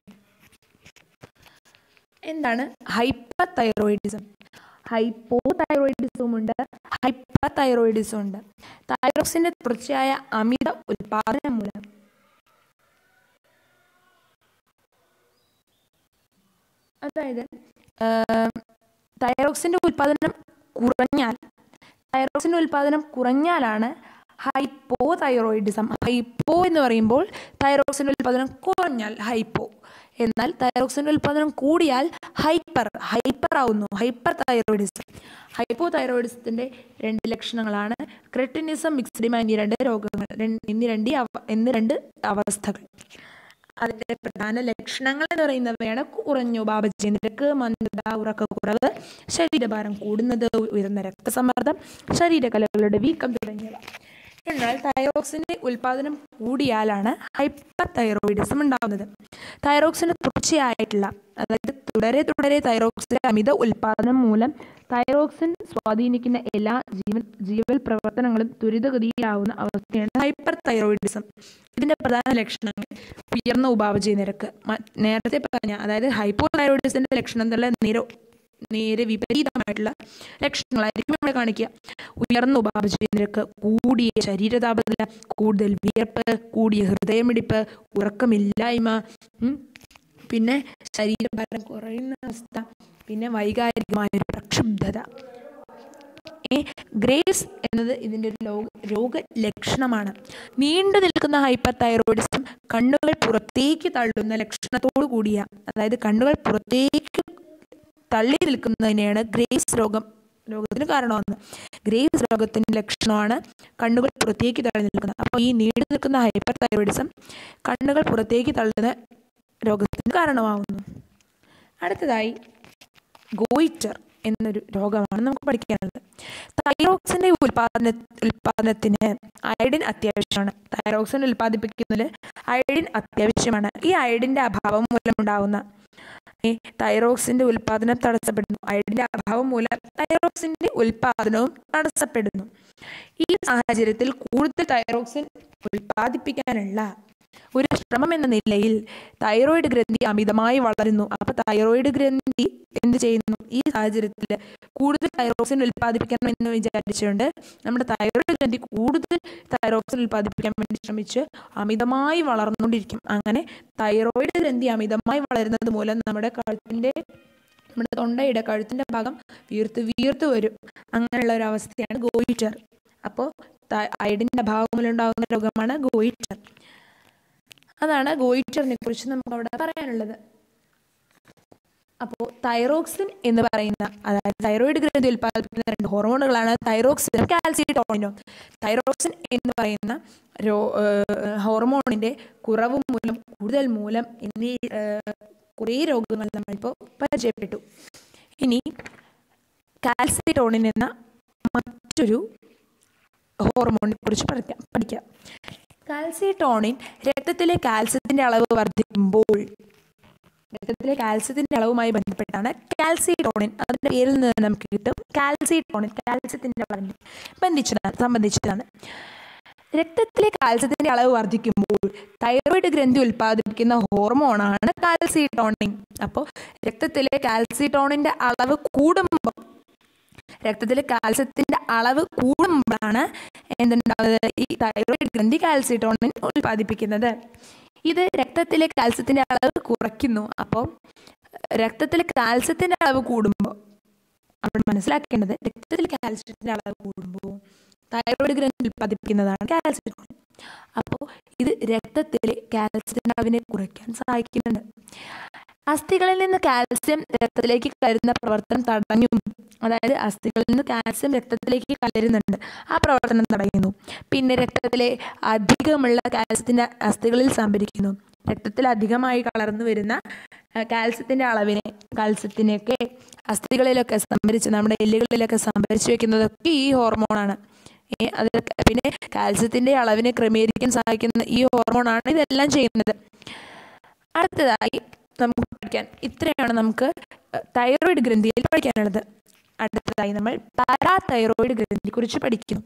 എന്താണ് ഹൈപ്പർ തൈറോയിഡിസം ഹൈപ്പോ തൈറോയിഡിസവും ഉണ്ട് ഹൈപ്പർ തൈറോയിഡിസം ഉണ്ട് തൈറോക്സിന്റെ തുടർച്ചയായ അമിത ഉൽപാദനം മൂലം അതായത് തൈറോക്സിന്റെ ഉൽപാദനം കുറഞ്ഞാൽ തൈറോക്സിന്റെ ഉൽപാദനം കുറഞ്ഞാലാണ് ഹൈപ്പോ തൈറോയിഡിസം ഹൈപ്പോ എന്ന് പറയുമ്പോൾ തൈറോക്സിന്റെ ഉൽപാദനം കുറഞ്ഞാൽ ഹൈപ്പോ എന്നാൽ തൈറോക്സിന്റെ ഉൽപാദനം കൂടിയാൽ ഹൈപ്പർ ഹൈപ്പർ ആവുന്നു ഹൈപ്പർ തൈറോയിഡിസം ഹൈപ്പോ തൈറോയിഡിസത്തിന്റെ രണ്ട് ലക്ഷണങ്ങളാണ് ക്രെട്ടിനിസം മിക്സ്ഡിമ എന്നീ രണ്ട് രോഗങ്ങൾ രണ്ട് എന്നീ രണ്ട് അവ എന്നീ രണ്ട് അവസ്ഥകൾ അതിൻ്റെ പ്രധാന ലക്ഷണങ്ങൾ എന്ന് പറയുന്നവയാണ് കുറഞ്ഞു ഉപാപചയ നിരക്ക് മന്ദത ഉറക്കക്കുറവ് ശരീരഭാരം കൂടുന്നത് ഉയർന്ന രക്തസമ്മർദ്ദം ശരീരകലകളുടെ വീക്കം തുടങ്ങിയവ എന്നാൽ തൈറോക്സിൻ്റെ ഉൽപാദനം കൂടിയാലാണ് ഹൈപ്പർ തൈറോയിഡിസം ഉണ്ടാകുന്നത് തൈറോക്സിന് തുടർച്ചയായിട്ടുള്ള അതായത് തുടരെ തുടരെ തൈറോക്സിന്റെ അമിത ഉൽപാദനം മൂലം തൈറോക്സിൻ സ്വാധീനിക്കുന്ന എല്ലാ ജീവൻ ജീവൽ പ്രവർത്തനങ്ങളും ത്വരിതഗതിയിലാവുന്ന അവസ്ഥയാണ് ഹൈപ്പർ തൈറോയിഡിസം ഇതിന്റെ പ്രധാന ലക്ഷണങ്ങൾ ഉയർന്ന ഉപാപചയ നിരക്ക് മ- നേരത്തെ പറഞ്ഞ അതായത് ഹൈപ്പോ തൈറോയിഡിസത്തിന്റെ ലക്ഷണം എന്നുള്ള നിര നേരെ വിപരീതമായിട്ടുള്ള ലക്ഷണങ്ങളായിരിക്കും നമ്മൾ കാണിക്കുക ഉയർന്ന ഉപാപചയ നിരക്ക് കൂടിയ ശരീരതാപനില കൂടുതൽ വിയർപ്പ് കൂടിയ ഹൃദയമിടിപ്പ് ഉറക്കമില്ലായ്മ ഉം, പിന്നെ ശരീരഭാരം കുറയുന്ന അവസ്ഥ പിന്നെ വൈകാരികമായ ഒരു പ്രക്ഷുബ്ധത ഏ ഗ്രേസ് എന്നത് ഇതിൻ്റെ ഒരു ലോ രോഗലക്ഷണമാണ് നീണ്ടു നിൽക്കുന്ന ഹൈപ്പർ തൈറോയിഡിസം കണ്ണുകൾ പുറത്തേക്ക് തള്ളുന്ന ലക്ഷണത്തോടു കൂടിയ അതായത് കണ്ണുകൾ പുറത്തേക്ക് തള്ളി നിൽക്കുന്നതിനെയാണ് ഗ്രേസ് രോഗം രോഗത്തിന് കാരണമാകുന്നത് ഗ്രേസ് രോഗത്തിൻ്റെ ലക്ഷണമാണ് കണ്ണുകൾ പുറത്തേക്ക് തള്ളി നിൽക്കുന്നത് അപ്പോൾ ഈ നീണ്ടു നിൽക്കുന്ന ഹൈപ്പർ തൈറോയിഡിസം കണ്ണുകൾ പുറത്തേക്ക് തള്ളുന്ന രോഗത്തിന് കാരണമാകുന്നു അടുത്തതായി ഗോയിറ്റർ എന്നൊരു രോഗമാണ് നമുക്ക് പഠിക്കാനുള്ളത് തൈറോക്സിന്റെ ഉൽപാദന ഉൽപാദനത്തിന് അയഡിൻ അത്യാവശ്യമാണ് തൈറോക്സിൻ ഉൽപ്പാദിപ്പിക്കുന്നതിൽ അയഡിൻ അത്യാവശ്യമാണ് ഈ അയഡിന്റെ അഭാവം മൂലമുണ്ടാകുന്ന ഈ തൈറോക്സിന്റെ ഉൽപാദനം തടസ്സപ്പെടുന്നു അയഡിന്റെ അഭാവം മൂലം തൈറോക്സിന്റെ ഉൽപാദനവും തടസ്സപ്പെടുന്നു ഈ സാഹചര്യത്തിൽ കൂടുതൽ തൈറോക്സിൻ ഉൽപ്പാദിപ്പിക്കാനുള്ള ഒരു ശ്രമം എന്ന നിലയിൽ തൈറോയിഡ് ഗ്രന്ഥി അമിതമായി വളരുന്നു അപ്പൊ തൈറോയിഡ് ഗ്രന്ഥി എന്ത് ചെയ്യുന്നു ഈ സാഹചര്യത്തിൽ കൂടുതൽ തൈറോക്സിൻ ഉൽപ്പാദിപ്പിക്കണം എന്ന് വിചാരിച്ചുകൊണ്ട് നമ്മുടെ തൈറോയിഡ് ഗ്രന്ഥി കൂടുതൽ തൈറോക്സിൻ ഉൽപ്പാദിപ്പിക്കാൻ വേണ്ടി ശ്രമിച്ച് അമിതമായി വളർന്നുകൊണ്ടിരിക്കും അങ്ങനെ തൈറോയിഡ് ഗ്രന്ഥി അമിതമായി വളരുന്നത് മൂലം നമ്മുടെ കഴുത്തിന്റെ നമ്മുടെ തൊണ്ടയുടെ കഴുത്തിന്റെ ഭാഗം വീർത്ത് വീർത്ത് വരും അങ്ങനെയുള്ള ഒരു അവസ്ഥയാണ് ഗോയിറ്റർ അപ്പോൾ അയഡിന്റെ അഭാവം മൂലമുണ്ടാകുന്ന രോഗമാണ് ഗോയിറ്റർ അതാണ് ഗോയിറ്ററിനെ കുറിച്ച് നമുക്ക് അവിടെ പറയാനുള്ളത് അപ്പോൾ തൈറോക്സിൻ എന്ന് പറയുന്ന അതായത് തൈറോയിഡ് ഗ്രന്ഥി ഉൽപ്പാദിപ്പിക്കുന്ന രണ്ട് ഹോർമോണുകളാണ് തൈറോക്സിനും കാൽസിറ്റോണിനും തൈറോക്സിൻ എന്ന് പറയുന്ന രോ ഏഹ് ഹോർമോണിൻ്റെ കുറവ് മൂലം കൂടുതൽ മൂലം എന്നീ ഏഹ് കുറേ രോഗങ്ങൾ നമ്മളിപ്പോൾ പരിചയപ്പെട്ടു ഇനി കാൽസിറ്റോണിൻ എന്ന മറ്റൊരു ഹോർമോണിനെ കുറിച്ച് പഠിക്കാം പഠിക്കാം കാൽസിറ്റോണിൻ രക്തത്തിലെ കാൽസ്യത്തിന്റെ അളവ് വർദ്ധിക്കുമ്പോൾ രക്തത്തിലെ കാൽസ്യത്തിന്റെ അളവുമായി ബന്ധപ്പെട്ടാണ് കാൽസിറ്റോണിൻ അതിന്റെ പേരിൽ നിന്ന് നമുക്ക് കിട്ടും കാൽസിറ്റോണിൻ കാൽസ്യത്തിന്റെ അളവിനെ ബന്ധിച്ചതാണ് സംബന്ധിച്ചതാണ് രക്തത്തിലെ കാൽസ്യത്തിന്റെ അളവ് വർദ്ധിക്കുമ്പോൾ തൈറോയിഡ് ഗ്രന്ഥി ഉൽപ്പാദിപ്പിക്കുന്ന ഹോർമോണാണ് കാൽസിറ്റോണിൻ അപ്പോൾ രക്തത്തിലെ കാൽസിറ്റോണിന്റെ അളവ് കൂടുമ്പോൾ രക്തത്തിലെ കാൽസ്യത്തിന്റെ അളവ് കൂടുമ്പോഴാണ് എന്തുണ്ടാവുന്നത് ഈ തൈറോയിഡ് ഗ്രന്ഥി കാൽസിറ്റോണിൻ ഉൽപ്പാദിപ്പിക്കുന്നത് ഇത് രക്തത്തിലെ കാൽസ്യത്തിന്റെ അളവ് കുറയ്ക്കുന്നു അപ്പോൾ രക്തത്തിലെ കാൽസ്യത്തിന്റെ അളവ് കൂടുമ്പോൾ നമ്മൾ മനസ്സിലാക്കേണ്ടത് രക്തത്തിലെ കാൽസ്യത്തിന്റെ അളവ് കൂടുമ്പോൾ തൈറോയിഡ് ഗ്രന്ഥി ഉൽപ്പാദിപ്പിക്കുന്നതാണ് കാൽസ്യറ്റോണിൻ അപ്പോൾ ഇത് രക്തത്തിലെ കാൽസ്യത്തിന്റെ അളവിനെ കുറയ്ക്കാൻ സഹായിക്കുന്നുണ്ട് അസ്ഥികളിൽ നിന്ന് കാൽസ്യം രക്തത്തിലേക്ക് കലരുന്ന പ്രവർത്തനം തടഞ്ഞു അതായത് അസ്ഥികളിൽ നിന്ന് കാൽസ്യം രക്തത്തിലേക്ക് കലരുന്നുണ്ട് ആ പ്രവർത്തനം തടയുന്നു പിന്നെ രക്തത്തിലെ അധികമുള്ള കാൽസ്യത്തിന്റെ അസ്ഥികളിൽ സംഭരിക്കുന്നു രക്തത്തിൽ അധികമായി കളർന്നു വരുന്ന ആ, കാൽസ്യത്തിന്റെ അളവിനെ കാൽസ്യത്തിനെയൊക്കെ അസ്ഥികളിലൊക്കെ സംഭരിച്ച് നമ്മുടെ എല്ലുകളിലൊക്കെ സംഭരിച്ചു വെക്കുന്നതൊക്കെ ഈ ഹോർമോണാണ് ഏ, അതൊക്കെ പിന്നെ കാൽസ്യത്തിന്റെ അളവിനെ ക്രമീകരിക്കാൻ സഹായിക്കുന്ന ഈ ഹോർമോണാണ് ഇതെല്ലാം ചെയ്യുന്നത് അടുത്തതായി നമുക്ക് പഠിക്കാൻ ഇത്രയാണ് നമുക്ക് തൈറോയിഡ് ഗ്രന്ഥിയിൽ പഠിക്കാനുള്ളത് അടുത്തതായി നമ്മൾ പാരാതൈറോയിഡ് ഗ്രന്ഥിയെ കുറിച്ച് പഠിക്കുന്നു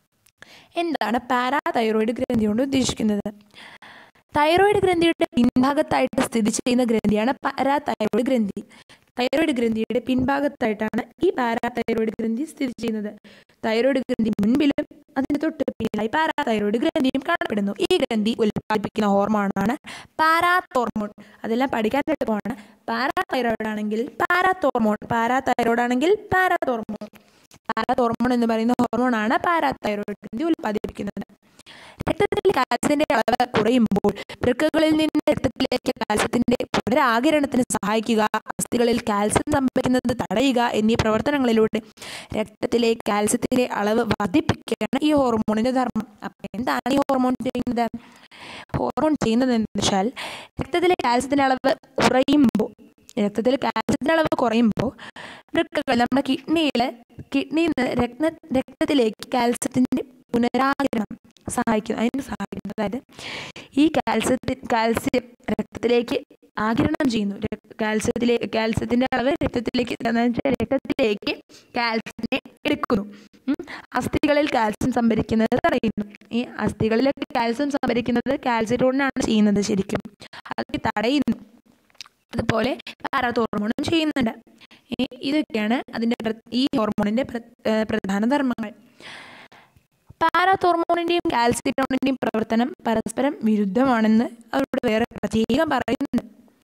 എന്താണ് പാരാതൈറോയിഡ് ഗ്രന്ഥി കൊണ്ട് ഉദ്ദേശിക്കുന്നത് തൈറോയിഡ് ഗ്രന്ഥിയുടെ പിൻഭാഗത്തായിട്ട് സ്ഥിതി ചെയ്യുന്ന ഗ്രന്ഥിയാണ് പാരാതൈറോയിഡ് ഗ്രന്ഥി തൈറോയിഡ് ഗ്രന്ഥിയുടെ പിൻഭാഗത്തായിട്ടാണ് ഈ പാരാതൈറോയിഡ് ഗ്രന്ഥി സ്ഥിതി ചെയ്യുന്നത് തൈറോയിഡ് ഗ്രന്ഥി മുൻപിലും അതിന് തൊട്ട് പിന്നിലായി പാരാതൈറോയിഡ് ഗ്രന്ഥിയും കാണപ്പെടുന്നു ഈ ഗ്രന്ഥി ഉൽപ്പാദിപ്പിക്കുന്ന ഹോർമോണാണ് പാരാത്തോർമോൺ അതെല്ലാം പഠിക്കാൻ എളുപ്പമാണ് പാരാതൈറോയിഡ് ആണെങ്കിൽ പാരാത്തോർമോൺ പാരാതൈറോയിഡ് ആണെങ്കിൽ പാരാത്തോർമോൺ പാരാത്തോർമോൺ എന്ന് പറയുന്ന ഹോർമോണാണ് പാരാതൈറോയിഡ് ഗ്രന്ഥി ഉൽപ്പാദിപ്പിക്കുന്നത് രക്തത്തിൽ കാൽസ്യത്തിന്റെ അളവ് കുറയുമ്പോൾ വൃക്കകളിൽ നിന്ന് രക്തത്തിലേക്ക് കാൽസ്യത്തിന്റെ പുനരാകിരണത്തിന് സഹായിക്കുക അസ്ഥികളിൽ കാൽസ്യം സംഭരിക്കുന്നത് തടയുക എന്നീ പ്രവർത്തനങ്ങളിലൂടെ രക്തത്തിലെ കാൽസ്യത്തിന്റെ അളവ് വർദ്ധിപ്പിക്കുകയാണ് ഈ ഹോർമോണിന്റെ ധർമ്മം അപ്പൊ എന്താണ് ഈ ഹോർമോൺ ചെയ്യുന്നത് ഹോർമോൺ ചെയ്യുന്നത് എന്ന് വെച്ചാൽ രക്തത്തിലെ കാൽസ്യത്തിന്റെ അളവ് കുറയുമ്പോൾ രക്തത്തിൽ കാൽസ്യത്തിന്റെ അളവ് കുറയുമ്പോൾ വൃക്കകൾ നമ്മുടെ കിഡ്നിയിൽ കിഡ്നിയിൽ നിന്ന് രക്ത രക്തത്തിലേക്ക് കാൽസ്യത്തിന്റെ പുനരാകിരണം സഹായിക്കുന്നു അതിന് സഹായിക്കുന്നു അതായത് ഈ കാൽസ്യത്തി കാൽസ്യം രക്തത്തിലേക്ക് ആകിരണം ചെയ്യുന്നു രക്- കാൽസ്യത്തിലെ കാൽസ്യത്തിന്റെ അളവ് രക്തത്തിലേക്ക് എന്ന് വെച്ചാൽ രക്തത്തിലേക്ക് കാൽസ്യത്തിനെ എടുക്കുന്നു ഉം. അസ്ഥികളിൽ കാൽസ്യം സംഭരിക്കുന്നത് തടയുന്നു ഈ അസ്ഥികളിലൊക്കെ കാൽസ്യം സംഭരിക്കുന്നത് കാൽസ്യറ്റോണിനാണ് ചെയ്യുന്നത് ശരിക്കും അത് തടയുന്നു അതുപോലെ പാരാത്തോർമോണും ചെയ്യുന്നുണ്ട് ഈ ഇതൊക്കെയാണ് അതിൻ്റെ പ്ര- ഈ ഹോർമോണിൻ്റെ പ്ര- ഏഹ് പ്രധാന ധർമ്മങ്ങൾ പാരാത്തോർമോണിൻ്റെയും കാൽസിറ്റോണിൻ്റെയും പ്രവർത്തനം പരസ്പരം വിരുദ്ധമാണെന്ന് അവരോട് വേറെ പ്രത്യേകം പറയുന്നുണ്ട്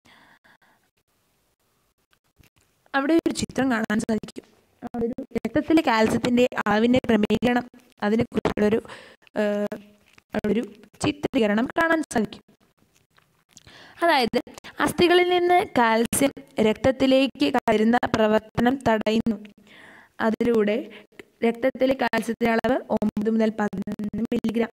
അവിടെ ഒരു ചിത്രം കാണാൻ സാധിക്കും അവിടെ ഒരു രക്തത്തിലെ കാൽസ്യത്തിൻ്റെ അളവിൻ്റെ ക്രമീകരണം അതിനെക്കുറിച്ചുള്ള ഒരു ഏഹ്, അവിടെ ഒരു ചിത്രീകരണം കാണാൻ സാധിക്കും അതായത് അസ്ഥികളിൽ നിന്ന് കാൽസ്യം രക്തത്തിലേക്ക് കയറുന്ന പ്രവർത്തനം തടയുന്നു അതിലൂടെ രക്തത്തിലെ കാൽസ്യത്തിന്റെ അളവ് ഒമ്പത് മുതൽ പതിനൊന്ന് മില്ലിഗ്രാം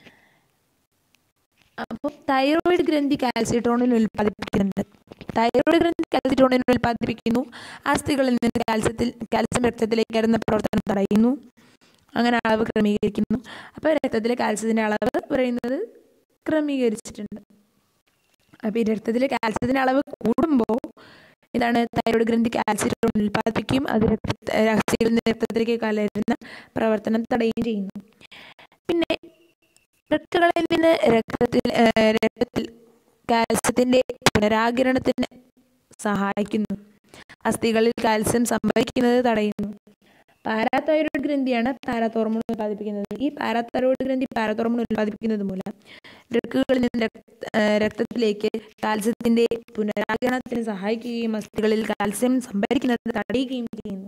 അപ്പോൾ തൈറോയിഡ് ഗ്രന്ഥി കാൽസിട്രോണിൻ ഉൽപ്പാദിപ്പിക്കുന്നുണ്ട് തൈറോയിഡ് ഗ്രന്ഥി കാൽസിട്രോണിൻ ഉൽപ്പാദിപ്പിക്കുന്നു അസ്ഥികളിൽ നിന്ന് കാൽസ്യത്തിൽ കാൽസ്യം രക്തത്തിലേക്ക് കയറുന്ന പ്രവർത്തനം തടയുന്നു അങ്ങനെ അളവ് ക്രമീകരിക്കുന്നു അപ്പോൾ രക്തത്തിലെ കാൽസ്യത്തിൻ്റെ അളവ് പറയുന്നത് ക്രമീകരിച്ചിട്ടുണ്ട് അപ്പോൾ ഈ രക്തത്തിലെ കാൽസ്യത്തിൻ്റെ അളവ് കൂടുമ്പോൾ ഇതാണ് തൈറോയ്ഡ് ഗ്രന്ഥി കാൽസ്യം ഉൽപ്പാദിപ്പിക്കും അത് രക്ത അസ്ഥികളിൽ നിന്ന് രക്തത്തിലേക്ക് കലരുന്ന പ്രവർത്തനം തടയുകയും ചെയ്യുന്നു പിന്നെ വൃക്കകളിൽ നിന്ന് രക്തത്തിൽ ഏഹ് രക്തത്തിൽ കാൽസ്യത്തിൻ്റെ പുനരാകിരണത്തിന് സഹായിക്കുന്നു അസ്ഥികളിൽ കാൽസ്യം സംഭവിക്കുന്നത് തടയുന്നു പാരാതൈറോയ്ഡ് ഗ്രന്ഥിയാണ് പാരാത്തോർമോൺ ഉൽപ്പാദിപ്പിക്കുന്നത് ഈ പാരാതൈറോയ്ഡ് ഗ്രന്ഥി പാരാത്തോർമോൺ ഉൽപ്പാദിപ്പിക്കുന്നത് മൂലം വൃക്കുകളിൽ നിന്ന് രക്ത- ഏഹ് രക്തത്തിലേക്ക് കാൽസ്യത്തിന്റെ പുനരാഗരണത്തിന് സഹായിക്കുകയും അസ്ഥികളിൽ കാൽസ്യം സംഭരിക്കുന്നത് തടയുകയും ചെയ്യുന്നു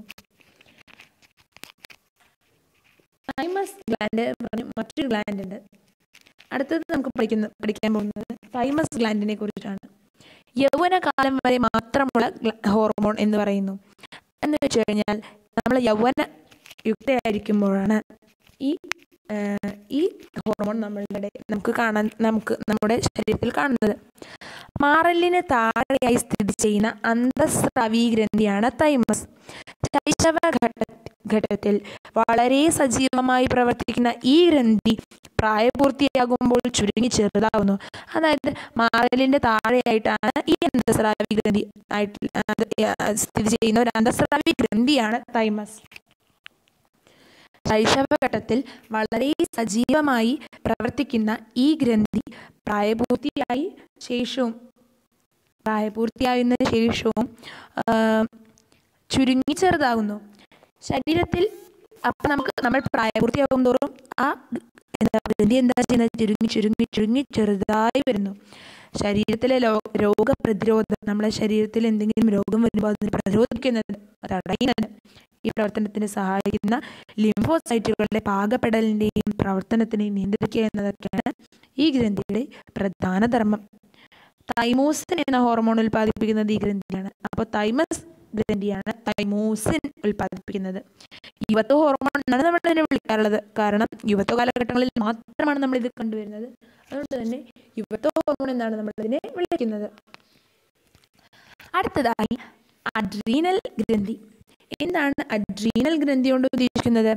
തൈമസ് ഗ്ലാൻഡ് പറഞ്ഞ മറ്റൊരു ഗ്ലാൻഡ് ഉണ്ട് അടുത്തത് നമുക്ക് പഠിക്കുന്ന പഠിക്കാൻ പോകുന്നത് തൈമസ് ഗ്ലാൻഡിനെ കുറിച്ചാണ് യൗവനകാലം വരെ മാത്രമുള്ള ഗ്ല- ഹോർമോൺ എന്ന് പറയുന്നു എന്ന് വെച്ച് കഴിഞ്ഞാൽ നമ്മൾ യൗവന യുക്തയായിരിക്കുമ്പോഴാണ് ഈ ആ, ഈ ഹോർമോൺ നമ്മളുടെ നമുക്ക് കാണാൻ നമുക്ക് നമ്മുടെ ശരീരത്തിൽ കാണുന്നത് മാറലിന് താഴെയായി സ്ഥിതി ചെയ്യുന്ന അന്തസ്രാവി ഗ്രന്ഥിയാണ് തൈമസ് ശൈശവ ഘട്ട ഘട്ടത്തിൽ വളരെ സജീവമായി പ്രവർത്തിക്കുന്ന ഈ ഗ്രന്ഥി പ്രായപൂർത്തിയാകുമ്പോൾ ചുരുങ്ങി ചെറുതാവുന്നു അതായത് മാറലിന്റെ താഴെയായിട്ടാണ് ഈ അന്തസ്രാവി ഗ്രന്ഥി ആയിട്ട് അത് സ്ഥിതി ചെയ്യുന്ന ഒരു അന്തസ്രാവി ഗ്രന്ഥിയാണ് തൈമസ് ശൈശവഘട്ടത്തിൽ വളരെ സജീവമായി പ്രവർത്തിക്കുന്ന ഈ ഗ്രന്ഥി പ്രായപൂർത്തിയായി ശേഷവും പ്രായപൂർത്തിയായതിനു ശേഷവും ആ, ചുരുങ്ങി ചെറുതാകുന്നു ശരീരത്തിൽ അപ്പം നമുക്ക് നമ്മൾ പ്രായപൂർത്തിയാകും തോറും ആ എന്താ ഗ്രന്ഥി എന്താ ചെയ്യുന്നത് ചുരുങ്ങി ചുരുങ്ങി ചുരുങ്ങി ചെറുതായി വരുന്നു ശരീരത്തിലെ ലോ രോഗപ്രതിരോധം നമ്മുടെ ശരീരത്തിൽ എന്തെങ്കിലും രോഗം വരുമ്പോൾ അതിനെ പ്രതിരോധിക്കുന്നത് തടയുന്നത് ഈ പ്രവർത്തനത്തിന് സഹായിക്കുന്ന ലിംഫോസൈറ്റുകളുടെ പാകപ്പെടലിൻ്റെയും പ്രവർത്തനത്തിനെയും നിയന്ത്രിക്കുക എന്നതൊക്കെയാണ് ഈ ഗ്രന്ഥിയുടെ പ്രധാന ധർമ്മം തൈമോസിൻ എന്ന ഹോർമോൺ ഉൽപ്പാദിപ്പിക്കുന്നത് ഈ ഗ്രന്ഥിയാണ് അപ്പോൾ തൈമസ് ഗ്രന്ഥിയാണ് തൈമോസിൻ ഉൽപ്പാദിപ്പിക്കുന്നത് യുവത്വ ഹോർമോൺ എന്നാണ് നമ്മൾ ഇതിനെ വിളിക്കാറുള്ളത് കാരണം യുവത്വ കാലഘട്ടങ്ങളിൽ മാത്രമാണ് നമ്മൾ ഇത് കണ്ടുവരുന്നത് അതുകൊണ്ട് തന്നെ യുവത്വ ഹോർമോൺ എന്നാണ് നമ്മൾ ഇതിനെ വിളിക്കുന്നത് അടുത്തതായി അഡ്രീനൽ ഗ്രന്ഥി എന്താണ് അഡ്രീനൽ ഗ്രന്ഥി കൊണ്ട് ഉദ്ദേശിക്കുന്നത്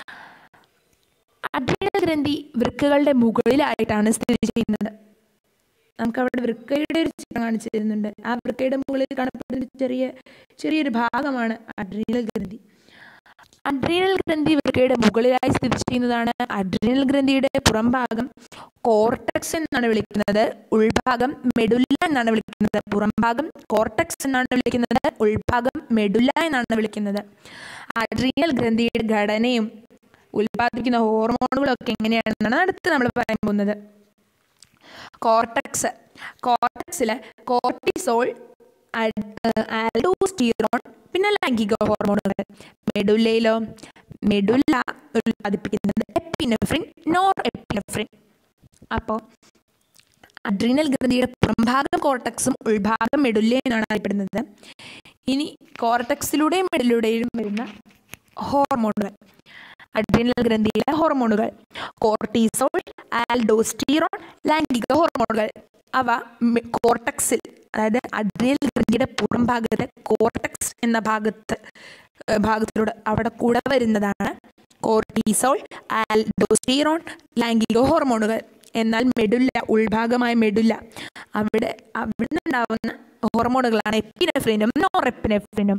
അഡ്രീനൽ ഗ്രന്ഥി വൃക്കകളുടെ മുകളിലായിട്ടാണ് സ്ഥിതി ചെയ്യുന്നത് നമുക്ക് അവിടെ വൃക്കയുടെ ഒരു ചിത്രം കാണിച്ചു തരുന്നുണ്ട് ആ വൃക്കയുടെ മുകളിൽ കാണപ്പെടുന്ന ചെറിയ ചെറിയൊരു ഭാഗമാണ് അഡ്രീനൽ ഗ്രന്ഥി അഡ്രീനൽ ഗ്രന്ഥി വൃക്കയുടെ മുകളിലായി സ്ഥിതി ചെയ്യുന്നതാണ് അഡ്രീനൽ ഗ്രന്ഥിയുടെ പുറം ഭാഗം കോർട്ടക്സ് എന്നാണ് വിളിക്കുന്നത് ഉൾഭാഗം മെഡുല്ല എന്നാണ് വിളിക്കുന്നത് പുറം ഭാഗം കോർട്ടക്സ് എന്നാണ് വിളിക്കുന്നത് ഉൾഭാഗം മെഡുല്ല എന്നാണ് വിളിക്കുന്നത് അഡ്രീനൽ ഗ്രന്ഥിയുടെ ഘടനയും ഉൽപ്പാദിപ്പിക്കുന്ന ഹോർമോണുകളൊക്കെ എങ്ങനെയാണെന്നാണ് അടുത്ത് നമ്മൾ പറയാൻ പോകുന്നത് കോർട്ടക്സ് കോർട്ടക്സിൽ കോർട്ടിസോൾ ആൽഡോസ്റ്റീറോൺ പിന്നെ ലൈംഗിക ഹോർമോണുകൾ മെഡുല്ലയിലോ മെഡുല്ല ഉൽപ്പാദിപ്പിക്കുന്നത് എപ്പിനെഫ്രിൻ നോർ എപ്പിനെഫ്രിൻ അപ്പോൾ അഡ്രീനൽ ഗ്രന്ഥിയുടെ പുറംഭാഗം കോർട്ടക്സും ഉൾഭാഗം മെഡുല്ല എന്നാണ് അറിയപ്പെടുന്നത് ഇനി കോർട്ടക്സിലൂടെയും മെഡുലൂടെയും വരുന്ന ഹോർമോണുകൾ അഡ്രീനൽ ഗ്രന്ഥിയിലെ ഹോർമോണുകൾ കോർട്ടിസോൾ ആൽഡോസ്റ്റീറോൺ ലൈംഗിക ഹോർമോണുകൾ അവ മെ- കോർട്ടക്സിൽ അതായത് അഡ്രീനൽ ഗ്രന്ഥിയുടെ പുറം ഭാഗത്തെ കോർട്ടക്സ് എന്ന ഭാഗത്ത് ഏഹ് ഭാഗത്തിലൂടെ അവിടെ കൂടെ വരുന്നതാണ് കോർട്ടിസോൾ ആൽഡോസ്റ്റീറോൺ ലൈംഗിക ഹോർമോണുകൾ എന്നാൽ മെഡുല്ല ഉൾഭാഗമായ മെഡുല്ല അവിടെ അവിടെ നിന്നുണ്ടാവുന്ന ഹോർമോണുകളാണ് എപ്പിനെഫ്രിനും നോറെപ്പിനെഫ്രിനും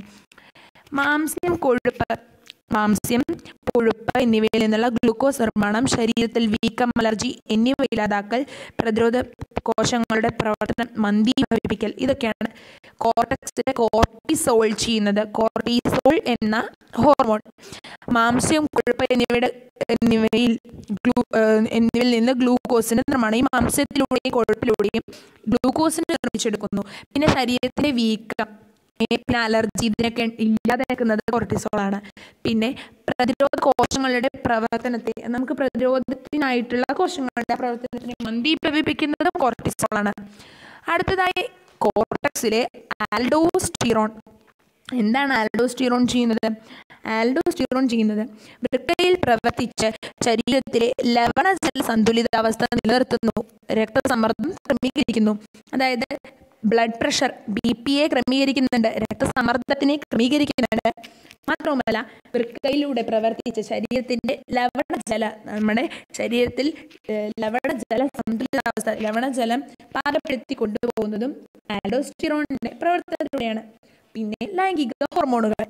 മാംസ്യം കൊഴുപ്പ് മാംസ്യം കൊഴുപ്പ് എന്നിവയിൽ നിന്നുള്ള ഗ്ലൂക്കോസ് നിർമ്മാണം ശരീരത്തിൽ വീക്കം അലർജി എന്നിവ ഇല്ലാതാക്കൽ പ്രതിരോധ കോശങ്ങളുടെ പ്രവർത്തനം മന്ദീഭവിപ്പിക്കൽ ഇതൊക്കെയാണ് കോർട്ടക്സിലെ കോർട്ടിസോൾ ചെയ്യുന്നത് കോർട്ടിസോൾ എന്ന ഹോർമോൺ മാംസ്യം കൊഴുപ്പ് എന്നിവയുടെ എന്നിവയിൽ ഗ്ലൂ ഏഹ് എന്നിവയിൽ നിന്ന് ഗ്ലൂക്കോസിന്റെ നിർമ്മാണം ഈ മാംസ്യത്തിലൂടെയും കൊഴുപ്പിലൂടെയും ഗ്ലൂക്കോസിനെ നിർമ്മിച്ചെടുക്കുന്നു പിന്നെ ശരീരത്തിലെ വീക്കം ഏ, പിന്നെ അലർജി ഇതിനൊക്കെ ഇല്ലാതാക്കുന്നത് കോർട്ടിസോളാണ് പിന്നെ പ്രതിരോധ കോശങ്ങളുടെ പ്രവർത്തനത്തെ നമുക്ക് പ്രതിരോധത്തിനായിട്ടുള്ള കോശങ്ങളുടെ പ്രവർത്തനത്തിനെ മന്ദീഭവിപ്പിക്കുന്നതും കോർട്ടിസോളാണ് അടുത്തതായി കോർട്ടക്സിലെ ആൽഡോസ്റ്റിറോൺ എന്താണ് ആൽഡോസ്റ്റിറോൺ ചെയ്യുന്നത് ആൽഡോസ്റ്റിറോൺ ചെയ്യുന്നത് വൃക്കയിൽ പ്രവർത്തിച്ച് ശരീരത്തിലെ ലവണജല സന്തുലിതാവസ്ഥ നിലനിർത്തുന്നു രക്തസമ്മർദ്ദം ക്രമീകരിക്കുന്നു അതായത് ബ്ലഡ് പ്രഷർ ബി പി എ ക്രമീകരിക്കുന്നുണ്ട് രക്തസമ്മർദ്ദത്തിനെ ക്രമീകരിക്കുന്നുണ്ട് മാത്രവുമല്ല വൃക്കയിലൂടെ പ്രവർത്തിച്ച് ശരീരത്തിൻ്റെ ലവണജല നമ്മുടെ ശരീരത്തിൽ ഏഹ്, ലവണജല സന്തുലിതാവസ്ഥ ലവണജലം പാകപ്പെടുത്തി കൊണ്ടുപോകുന്നതും ആൽഡോസ്റ്റിറോണിൻ്റെ പ്രവർത്തനത്തിലൂടെയാണ് പിന്നെ ലൈംഗിക ഹോർമോണുകൾ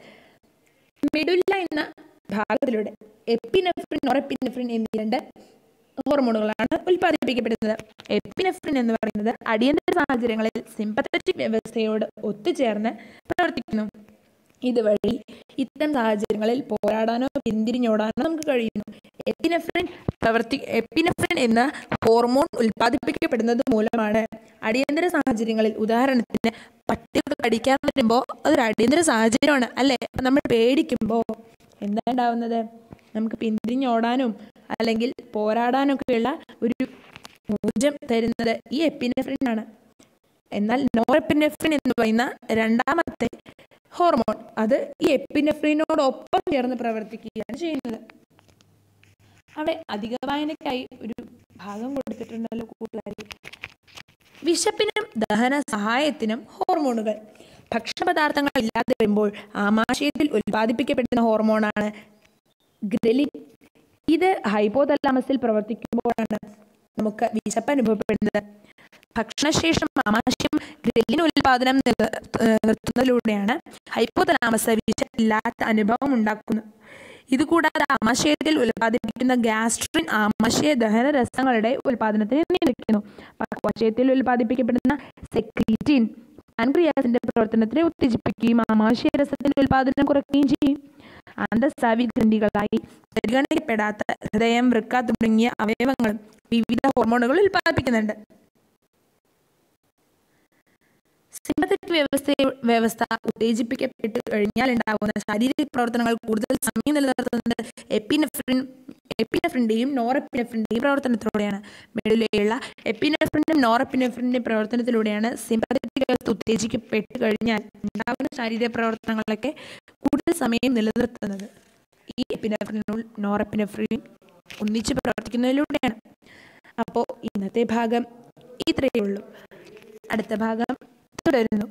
മെഡുല്ല എന്ന ഭാഗത്തിലൂടെ എപ്പിനെഫ്രിൻ നൊറെപ്പിനെഫ്രിൻ എന്നീ രണ്ട് ഹോർമോണുകളാണ് ഉൽപ്പാദിപ്പിക്കപ്പെടുന്നത് എപ്പിനെഫ്രിൻ എന്ന് പറയുന്നത് അടിയന്തര സാഹചര്യങ്ങളിൽ സിമ്പത്തറ്റിക് വ്യവസ്ഥയോട് ഒത്തുചേർന്ന് പ്രവർത്തിക്കുന്നു ഇതുവഴി ഇത്തരം സാഹചര്യങ്ങളിൽ പോരാടാനോ പിന്തിരിഞ്ഞോടാനോ നമുക്ക് കഴിയുന്നു എപ്പിനെഫ്രിൻ പ്രവർത്തി എപ്പിനെഫ്രിൻ എന്ന ഹോർമോൺ ഉൽപ്പാദിപ്പിക്കപ്പെടുന്നത് മൂലമാണ് അടിയന്തര സാഹചര്യങ്ങളിൽ ഉദാഹരണത്തിന് പട്ടികൾ കടിക്കാൻ വരുമ്പോൾ അതൊരു അടിയന്തര സാഹചര്യമാണ് അല്ലേ അപ്പം നമ്മൾ പേടിക്കുമ്പോൾ എന്താ ഉണ്ടാവുന്നത് നമുക്ക് പിന്തിരിഞ്ഞോടാനും അല്ലെങ്കിൽ പോരാടാനൊക്കെയുള്ള ഒരു ഊർജം തരുന്നത് ഈ എപ്പിനെഫ്രിൻ ആണ് എന്നാൽ നോറെപ്പിനെഫ്രിൻ എന്ന് പറയുന്ന രണ്ടാമത്തെ ഹോർമോൺ അത് ഈ എപ്പിനെഫ്രിനോടൊപ്പം ചേർന്ന് പ്രവർത്തിക്കുകയാണ് ചെയ്യുന്നത് അവിടെ അധിക വായനയ്ക്കായി ഒരു ഭാഗം കൊടുത്തിട്ടുണ്ടല്ലോ കൂട്ടുകാരി വിശപ്പിനും ദഹന സഹായത്തിനും ഹോർമോണുകൾ ഭക്ഷണപദാർത്ഥങ്ങൾ ഇല്ലാതെ വരുമ്പോൾ ആമാശയത്തിൽ ഉൽപ്പാദിപ്പിക്കപ്പെടുന്ന ഹോർമോണാണ് ഗ്രലിൻ ഇത് ഹൈപ്പോതലാമസിൽ പ്രവർത്തിക്കുമ്പോഴാണ് നമുക്ക് വിശപ്പ് അനുഭവപ്പെടുന്നത് ഭക്ഷണശേഷം ആമാശയം ഗ്രലിൻ ഉൽപാദനം നില- ഏഹ് നിർത്തുന്നതിലൂടെയാണ് ഹൈപ്പോതലാമസ് വിശപ്പില്ലാത്ത അനുഭവം ഉണ്ടാക്കുന്നത് ഇതുകൂടാതെ ആമാശയത്തിൽ ഉൽപ്പാദിപ്പിക്കുന്ന ഗ്യാസ്ട്രിൻ ആമാശയ ദഹന രസങ്ങളുടെ ഉൽപാദനത്തിന് നിയന്ത്രിക്കുന്നു പക്വാശയത്തിൽ ഉൽപ്പാദിപ്പിക്കപ്പെടുന്ന സെക്രീറ്റിൻ പാൻക്രിയാസിന്റെ പ്രവർത്തനത്തിനെ ഉത്തേജിപ്പിക്കുകയും ആമാശയ രസത്തിന്റെ ഉൽപാദനം കുറയ്ക്കുകയും ചെയ്യും അന്തസ്രാവി ഗ്രന്ഥികളായി പരിഗണിക്കപ്പെടാത്ത ഹൃദയം വൃക്ക തുടങ്ങിയ അവയവങ്ങളും വിവിധ ഹോർമോണുകൾ ഉൽപ്പാദിപ്പിക്കുന്നുണ്ട് സിമ്പത്തറ്റിക് വ്യവസ്ഥ വ്യവസ്ഥ ഉത്തേജിപ്പിക്കപ്പെട്ട് കഴിഞ്ഞാൽ ഉണ്ടാകുന്ന ശാരീരിക പ്രവർത്തനങ്ങൾ കൂടുതൽ സമയം നിലനിർത്തുന്നത് എപ്പിനെഫ്രിൻ എപ്പിനെഫ്രിൻ്റെയും നോറെപ്പിനെഫ്രിൻ്റെയും പ്രവർത്തനത്തിലൂടെയാണ് മെഡുലയുള്ള എപ്പിനെഫ്രിൻ്റെയും നോറെപ്പിനെഫ്രിൻ്റെയും പ്രവർത്തനത്തിലൂടെയാണ് സിമ്പത്തറ്റിക് വ്യവസ്ഥ ഉത്തേജിക്കപ്പെട്ട് കഴിഞ്ഞാൽ ഉണ്ടാകുന്ന ശാരീരിക പ്രവർത്തനങ്ങളൊക്കെ കൂടുതൽ സമയം നിലനിർത്തുന്നത് ഈ എപ്പിനെഫ്രിനും നോറെപ്പിനെഫ്രിനും ഒന്നിച്ച് പ്രവർത്തിക്കുന്നതിലൂടെയാണ് അപ്പോൾ ഇന്നത്തെ ഭാഗം ഇത്രയേ ഉള്ളൂ അടുത്ത ഭാഗം തുടരുന്നു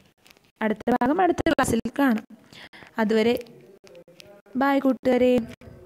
അടുത്ത ഭാഗം അടുത്ത ക്ലാസ്സിൽ കാണാം അതുവരെ ബായ് കൂട്ടുകാരെ